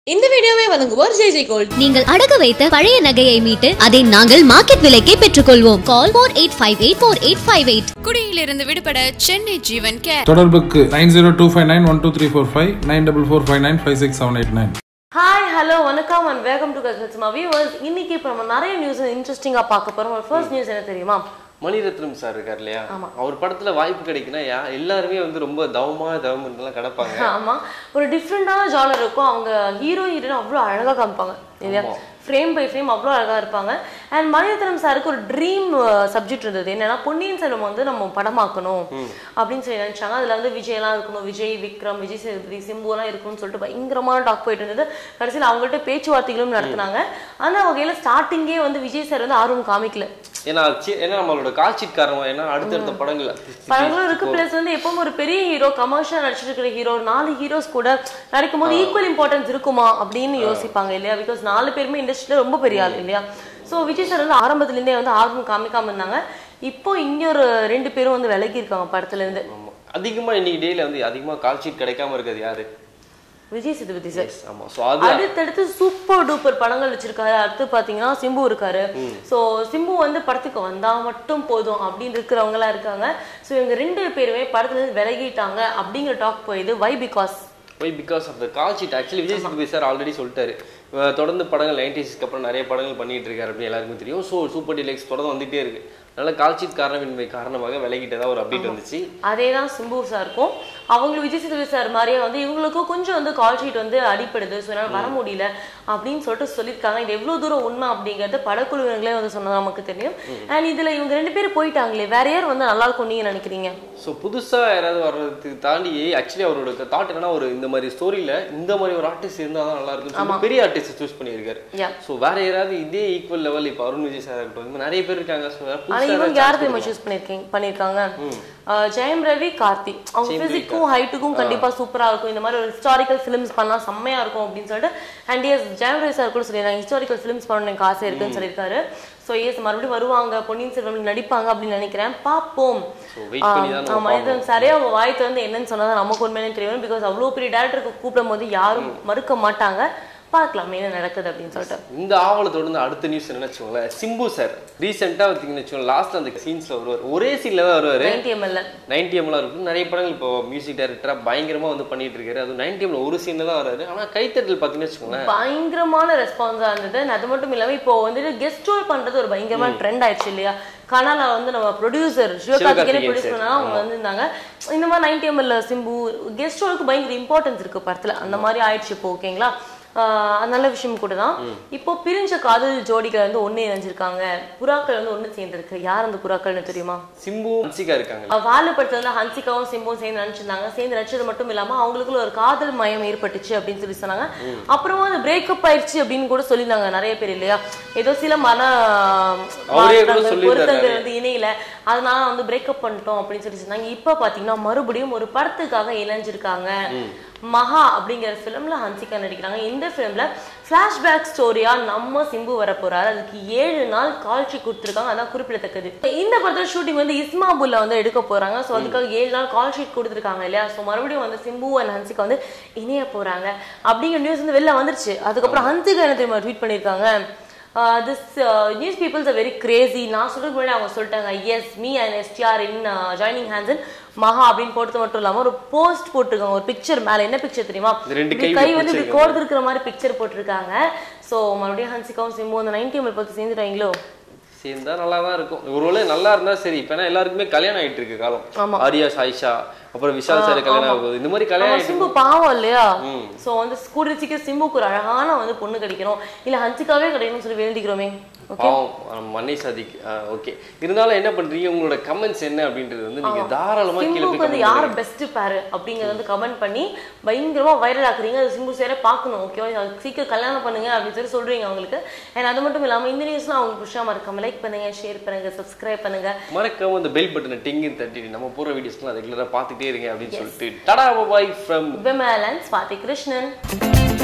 இந்த வீடியோவை வழங்குவோர் ஜெய் ஜெய் கோல்ட் நீங்கள் அடகு வைத்த பழைய நகையை மீட்டு அதை நாங்கள் மார்க்கெட் விலைக்கே பெற்றுக்கொள்வோம் call four eight five eight four eight five eight குடியிலிருந்து விடுபட சென்னை ஜீவன் கேர் தொடர்புக்கு nine zero two five nine one two three four five nine double four five nine five six seven eight nine hi hello வணக்கம் and welcome to கல்ச்சமா viewers இன்னைக்கு இப்போ நம்ம நிறைய news இன்ட்ரெஸ்டிங்காக பார்க்க போறோம் ஒரு ஃபர்ஸ்ட் நியூஸ் என்ன தெரியுமா மணிரத்னம் சார் இருக்கார் இல்லையா அவர் படத்துல வாய்ப்பு கிடைக்குன்னா யா எல்லாருமே வந்து ரொம்ப தவமா தவம் கிடப்பாங்க ஆமா ஒரு டிஃப்ரெண்டான ஜானர் இருக்கும் அவங்க ஹீரோ ஹீரோயின் அவ்வளோ அழகா காமிப்பாங்க இல்லையா ஃப்ரேம் பை ஃப்ரேம் அவ்வளோ அழகா இருப்பாங்க அண்ட் மணிரத்னம் சாருக்கு ஒரு ட்ரீம் சப்ஜெக்ட் இருந்தது என்னன்னா பொன்னியின் செல்வம் வந்து நம்ம படமாக்கணும் அப்படின்னு சொல்லி நினைச்சாங்க அதுல வந்து விஜய்லாம் இருக்கணும் விஜய் விக்ரம் விஜய் சேதுபதி சிம்புலாம் இருக்கணும்னு சொல்லிட்டு பயங்கரமான டாக் போயிட்டு இருந்தது கடைசியில் அவங்கள்ட்ட பேச்சுவார்த்தைகளும் நடத்துனாங்க அந்த வகையில ஸ்டார்டிங்கே வந்து விஜய் சார் வந்து ஆர்வம் காமிக்கல ஏன்னா சி- ஏன்னா நம்மளோட காட்சிட் காரணம் ஏன்னா அடுத்தடுத்த படங்கள் படங்களும் இருக்கு பிளஸ் வந்து எப்பவும் ஒரு பெரிய ஹீரோ கமர்ஷியல் நடிச்சிட்டு இருக்கிற ஹீரோ நாலு ஹீரோஸ் கூட நடிக்கும் போது ஈக்குவல் இம்பார்ட்டன்ஸ் இருக்குமா அப்படின்னு யோசிப்பாங்க இல்லையா பிகாஸ் நாலு பேருமே இண்டஸ்ட்ரியில ரொம்ப பெரிய ஆள் இல்லையா சோ விஜய் சார் வந்து ஆரம்பத்துல இருந்தே வந்து ஆர்வம் காமிக்காம இருந்தாங்க இப்போ இன்னொரு ரெண்டு பேரும் வந்து விலகி இருக்காங்க படத்துல இருந்து ஆமா. அதிகமா இன்னைக்கு டேல வந்து அதிகமா கால்ஷீட் கிடைக்காம இருக்கிறது யாரு விஜய் சேதுபதி சார் ஆமா சோ அது அடுத்தடுத்து சூப்பர் டூப்பர் படங்கள் வச்சிருக்காரு அடுத்து பாத்தீங்கன்னா சிம்பு இருக்காரு சோ சிம்பு வந்து படத்துக்கு வந்தா மட்டும் போதும் அப்படின்னு இருக்கிறவங்க எல்லாம் இருக்காங்க சோ இவங்க ரெண்டு பேருமே படத்துல இருந்து விலகிட்டாங்க அப்படிங்கிற டாக் போயிது why because why because of the call sheet actually Vijay Sethupathi sir already சொல்லிட்டாரு அஹ் தொடர்ந்து படங்கள் நைன்டிஸ்க்கு அப்புறம் நிறைய படங்கள் பண்ணிட்டு இருக்காரு அப்படின்னு எல்லாருக்கும் தெரியும் ஸோ சூப்பர் டிலக்ஸ் தொடர்ந்து வந்துட்டே இருக்கு அதனால கால்ஷீட் காரணமின்மை காரணமாக விலகிட்டதா ஒரு அப்டேட் வந்துச்சு அதே தான் சிம்பு சாருக்கும் அவங்களுக்கு விஜய் சேதுபதி சார் மாதிரியே வந்து இவங்களுக்கும் கொஞ்சம் வந்து கால் ஷீட் வந்து அடிப்படுது ஸோ என்னால் வர முடியல அப்படின்னு சொல்லிட்டு சொல்லியிருக்காங்க இது எவ்வளோ தூரம் உண்மை அப்படிங்கிறது படக்குழுவினர்களே வந்து சொன்னது நமக்கு தெரியும் அண்ட் இதில் இவங்க ரெண்டு பேரும் போயிட்டாங்களே வேற யார் வந்து நல்லா இருக்கும் நீங்க நினைக்கிறீங்க ஸோ புதுசாக யாராவது வர்றதுக்கு தாண்டி ஆக்சுவலி அவரோட தாட் என்னன்னா ஒரு இந்த மாதிரி ஸ்டோரியில் இந்த மாதிரி ஒரு ஆர்டிஸ்ட் இருந்தால் தான் நல்லா இருக்குன்னு சொல்லிட்டு பெரிய ஆர்டிஸ்ட் சூஸ் பண்ணியிருக்காரு Yeah. ஸோ வேற யாராவது இதே ஈக்குவல் லெவல் இப்போ அருண் விஜய் சார் இருக்கட்டும் இந்த மாதிரி நிறைய பேர் இருக்காங்க ஸோ ஆனா இவங்க யார் தெரியுமா சூஸ் பண்ணிருக்கீங்க பண்ணிருக்காங்க அஹ் ஜெயம் ரவி கார்த்தி அவங்க பிசிக்கும் ஹைட்டுக்கும் கண்டிப்பா சூப்பரா இருக்கும் இந்த மாதிரி ஒரு ஹிஸ்டாரிக்கல் ஃபிலிம்ஸ் பண்ணா செம்மையா இருக்கும் அப்படின்னு சொல்லிட்டு and yes Jayam Ravi sir கூட சொல்லியிருக்காங்க ஹிஸ்டாரிக்கல் ஃபிலிம்ஸ் பண்ணணும் எனக்கு ஆசை இருக்குன்னு சொல்லியிருக்காரு ஸோ எஸ் மறுபடியும் வருவாங்க பொன்னியின் செல்வன் நடிப்பாங்க அப்படின்னு நினைக்கிறேன் பார்ப்போம் So, wait பண்ணி தான் நம்ம ஆமா இது சரியா அவங்க வாய் வந்து என்னன்னு சொன்னா தான் நமக்கு உண்மையிலே தெரியும் பிகாஸ் அவ்வளவு பெரிய டேரக்டருக்கு கூப்பிடும் போது யாரும் மறுக்க மாட்டாங்க பார்க்கலாம் என்ன நடக்குது அப்படின்னு சொல்லிட்டு இந்த ஆவலை தொடர்ந்து அடுத்த நியூஸ் என்ன வச்சுக்கோங்களேன் சிம்பு சார் ரீசெண்டாக பார்த்தீங்கன்னு வச்சுக்கோங்க லாஸ்ட் அந்த சீன்ஸில் வருவார் ஒரே சீனில் தான் வருவார் நைன்டி எம்எல்ஏ நைன்டி எம்லாம் இருக்கும் நிறைய படங்கள் இப்போ மியூசிக் டைரக்டராக பயங்கரமாக வந்து பண்ணிட்டு இருக்காரு அதுவும் நைன்டி எம்ல ஒரு சீனில் தான் வராரு ஆனால் கைத்தட்டல் பார்த்தீங்கன்னு வச்சுக்கோங்களேன் பயங்கரமான ரெஸ்பான்ஸா இருந்தது and அது மட்டும் இல்லாம இப்போ வந்துட்டு கெஸ்ட் ரோல் பண்றது ஒரு பயங்கரமான ட்ரெண்ட் ஆயிடுச்சு இல்லையா கனால வந்து நம்ம producer Sivakarthikeyan Sivakarthikeyan produce sir. பண்ணா அவங்க வந்திருந்தாங்க இந்த மாதிரி நைன்டி எம்எல்ல சிம்பு கெஸ்ட் ரோலுக்கு பயங்கர இம்பார்ட்டன்ஸ் இருக்கு படத்துல அந்த மாதிரி ஆயிடுச்சு இப்போ ஓகேங்களா ஆஹ் அது நல்ல விஷயம் கூட தான் இப்போ பிரிஞ்ச காதல் ஜோடிகள் வந்து ஒண்ணு இணைஞ்சிருக்காங்க புறாக்கள் வந்து ஒண்ணு சேர்ந்திருக்கு யார் அந்த புறாக்கள்னு தெரியுமா சிம்பு ஹன்சிகா இருக்காங்க வாழை படத்துல ஹன்சிகாவும் சிம்பும் சேர்ந்து நடிச்சிருந்தாங்க சேர்ந்து நடிச்சது மட்டும் இல்லாம அவங்களுக்குள்ள ஒரு காதல் மயம் ஏற்பட்டுச்சு அப்படின்னு சொல்லி சொன்னாங்க அப்புறமா அது பிரேக்கப் ஆயிடுச்சு அப்படின்னு கூட சொல்லியிருந்தாங்க நிறைய பேர் இல்லையா ஏதோ சில மன அவரே கூட மாற்றங்கள், சொல்லியிருந்தாரு பொருத்தங்கள் நிறைய. வந்து இணையில அதனால வந்து பிரேக்கப் பண்ணிட்டோம் அப்படின்னு சொல்லி சொன்னாங்க இப்ப பாத்தீங்கன்னா மறுபடியும் ஒரு படத்துக்காக இணைஞ்சிருக்காங்க மகா அப்படிங்கிற ஃபிலிம்ல ஹன்சிகா நடிக்கிறாங்க இந்த ஃபிலிம்ல ஃபிளாஷ்பேக் ஸ்டோரியா நம்ம சிம்பு வர போறாரு அதுக்கு ஏழு நாள் காட்சி கொடுத்துருக்காங்க அதான் குறிப்பிடத்தக்கது இந்த படத்தோட ஷூட்டிங் வந்து இஸ்மாபுல்ல வந்து எடுக்க போறாங்க ஸோ அதுக்காக ஏழு நாள் கால் ஷீட் கொடுத்துருக்காங்க இல்லையா ஸோ மறுபடியும் வந்து சிம்பு அண்ட் ஹன்சிகா வந்து இணைய போறாங்க அப்படிங்கிற நியூஸ் வந்து வெளில வந்துருச்சு அதுக்கப்புறம் ஹன்சிகா என்ன தெரியுமா ட்வீட் பண்ணியிருக்காங்க this news peoples are very crazy நான் சொல்றதுக்கு முன்னாடி அவங்க சொல்லிட்டாங்க yes me and STR in joining hands in Maha அப்படின்னு போட்டது மட்டும் இல்லாம ஒரு போஸ்ட் போட்டிருக்காங்க ஒரு பிக்சர் மேல என்ன பிக்சர் தெரியுமா இந்த ரெண்டு இப்படி கை கை வந்து இப்படி பிடிச்சிருக்காங்க. கோர்த்து இருக்கிற மாதிரி பிக்சர் போட்டிருக்காங்க சோ மறுபடியும் ஹன்சிகாவும் சிம்பு அந்த நைன்டி எம்எல் பார்த்து சேர்ந்துட்டாங்களோ சேர்ந்தா நல்லா தான் இருக்கும் ஒருவேளை நல்லா இருந்தா சரி இப்போ ஏன்னா எல்லாருக்குமே கல்யாணம் ஆயிட்டு இருக்கு காலம் ஆரியா சாயிஷா அப்புறம் விஷால் சார் கல்யாணம் ஆகுது இந்த மாதிரி கல்யாணம் ஆமா, ஆயிட்டு சிம்பு பாவம் இல்லையா சோ வந்து கூடிய சீக்கிரம் சிம்புக்கு ஒரு அழகான வந்து பொண்ணு கிடைக்கணும் இல்ல ஹன்சிகாவே கிடைக்கணும்னு சொல்லி வேண்டிக்கிறோமே ஓகே பாவம் மன்னை சாதிக் ஓகே இருந்தாலும் என்ன பண்றீங்க உங்களோட கமெண்ட்ஸ் என்ன அப்படின்றது வந்து நீங்க தாராளமா கீழே சிம்புக்கு போய் வந்து comment யார் பண்ணுங்க. பெஸ்ட் பாரு அப்படிங்கறத வந்து கமெண்ட் பண்ணி பயங்கரமா வைரல் ஆக்குறீங்க அது சிம்பு சேர பார்க்கணும் ஓகேவா சீக்கிரம் கல்யாணம் பண்ணுங்க அப்படின்னு சொல்லி சொல்றீங்க அவங்களுக்கு அண்ட் அது மட்டும் இல்லாம இந்த நியூஸ்லாம் அவங்களுக்கு பிடிச்சாம இருக்காம லைக் பண்ணுங்க ஷேர் பண்ணுங்க சப்ஸ்கிரைப் பண்ணுங்க மறக்காம அந்த பெல் பட்டனை டிங்கு தட்டி நம்ம போற வீடியோஸ்லாம் ரெகுலரா பார்த்துட்டே இருங்க அப்படின்னு சொல்லிட்டு tata bye from Vimal and Swathi Krishnan